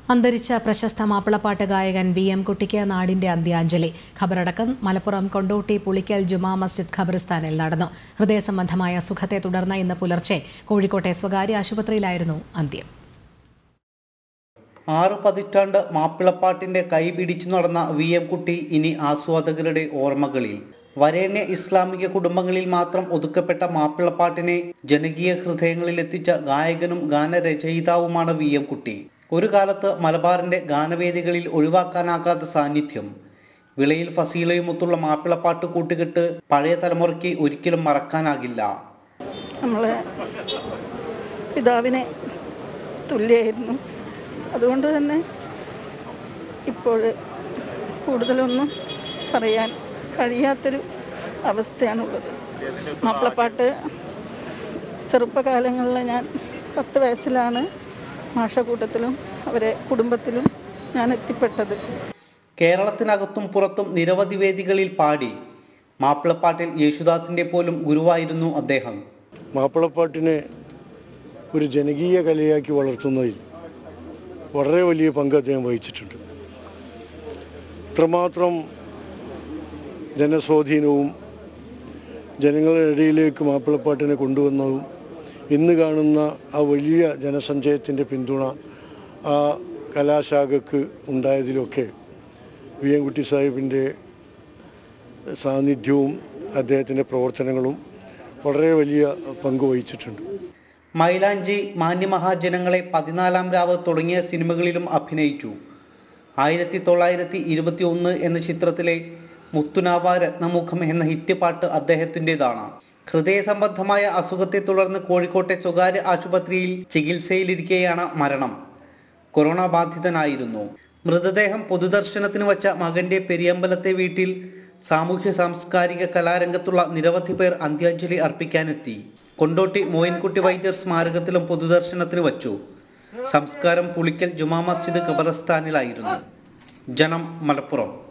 അന്തരിച്ച പ്രശസ്ത മാപ്പിളപ്പാട്ട് ഗായകൻ വി എം കുട്ടിക്ക് നാടിന്റെ അന്ത്യാഞ്ജലി ഖബറടക്കം മലപ്പുറം കൊണ്ടോട്ടി പുളിക്കൽ ജുമാ മസ്ജിദ് ഖബറിസ്ഥാനിൽ നടന്നു ഹൃദയസംബന്ധമായ സുഖത്തെ തുടർന്ന് ഇന്ന് പുലർച്ചെ കോഴിക്കോട്ടെ സ്വകാര്യ ആശുപത്രിയിലായിരുന്നു അന്ത്യം ആറ് പതിറ്റാണ്ട് മാപ്പിളപ്പാട്ടിന്റെ കൈ പിടിച്ചു നടന്ന വി എം കുട്ടി ഇനി ആസ്വാദകരുടെ ഓർമ്മകളിൽ വരേണ്യ ഇസ്ലാമിക കുടുംബങ്ങളിൽ മാത്രം ഒതുക്കപ്പെട്ട മാപ്പിളപ്പാട്ടിനെ ജനകീയ ഹൃദയങ്ങളിൽ എത്തിച്ച ഗായകനും ഗാനരചയിതാവുമാണ് വി എം കുട്ടി ഒരു കാലത്ത് മലബാറിന്റെ ഗാനവേദികളിൽ ഒഴിവാക്കാനാകാത്ത സാന്നിധ്യം വിളയിൽ ഫസീലയുമൊത്തുള്ള മാപ്പിളപ്പാട്ട് കൂട്ടുകെട്ട് പഴയ തലമുറയ്ക്ക് ഒരിക്കലും മറക്കാനാകില്ല നമ്മളെ പിതാവിനെ തുല്യമായിരുന്നു അതുകൊണ്ട് തന്നെ ഇപ്പോൾ കൂടുതലൊന്നും പറയാൻ കഴിയാത്തൊരു അവസ്ഥയാണുള്ളത് മാപ്പിളപ്പാട്ട് ചെറുപ്പകാലങ്ങളിൽ ഞാൻ പത്ത് വയസ്സിലാണ് മാഷക്കൂട്ടത്തിലും അവരെ കുടുംബത്തിലും ഞാൻ എത്തിപ്പെട്ടത് കേരളത്തിനകത്തും പുറത്തും നിരവധി വേദികളിൽ പാടി മാപ്പിളപ്പാട്ടിൽ യേശുദാസിന്റെ പോലും ഗുരുവായിരുന്നു അദ്ദേഹം മാപ്പിളപ്പാട്ടിനെ ഒരു ജനകീയ കലയാക്കി വളർത്തുന്നതിൽ വളരെ വലിയ പങ്ക് അദ്ദേഹം വഹിച്ചിട്ടുണ്ട് ഇത്രമാത്രം ജനസ്വാധീനവും ജനങ്ങളുടെ ഇടയിലേക്ക് മാപ്പിളപ്പാട്ടിനെ കൊണ്ടുവന്നതും ഇന്ന് കാണുന്ന ആ വലിയ ജനസഞ്ചയത്തിൻ്റെ പിന്തുണ ആ കലാശാഖക്ക് ഉണ്ടായതിലൊക്കെ വി എം കുട്ടി സാഹിബിൻ്റെ സാന്നിധ്യവും അദ്ദേഹത്തിൻ്റെ പ്രവർത്തനങ്ങളും വളരെ വലിയ പങ്ക് വഹിച്ചിട്ടുണ്ട് മൈലാഞ്ചി മാന്യമഹാജനങ്ങളെ പതിനാലാം രാവ് തുടങ്ങിയ സിനിമകളിലും അഭിനയിച്ചു ആയിരത്തി തൊള്ളായിരത്തി ഇരുപത്തി ഒന്ന് എന്ന ചിത്രത്തിലെ മുത്തുനാവ രത്നമുഖം എന്ന ഹിറ്റ് പാട്ട് അദ്ദേഹത്തിൻ്റെതാണ് ഹൃദയ സംബന്ധമായ അസുഖത്തെ തുടർന്ന് കോഴിക്കോട്ടെ സ്വകാര്യ ആശുപത്രിയിൽ ചികിത്സയിലിരിക്കെയാണ് മരണം കൊറോണ ബാധിതനായിരുന്നു മൃതദേഹം പൊതുദർശനത്തിന് വച്ച മകന്റെ പെരിയമ്പലത്തെ വീട്ടിൽ സാമൂഹ്യ സാംസ്കാരിക കലാരംഗത്തുള്ള നിരവധി പേർ അന്ത്യാഞ്ജലി അർപ്പിക്കാനെത്തി കൊണ്ടോട്ടി മോയിൻകുട്ടി വൈദ്യർ സ്മാരകത്തിലും പൊതുദർശനത്തിന് വച്ചു സംസ്കാരം പുളിക്കൽ ജുമാ മസ്ജിദ് ഖബറസ്ഥാനിലായിരുന്നു ജനം മലപ്പുറം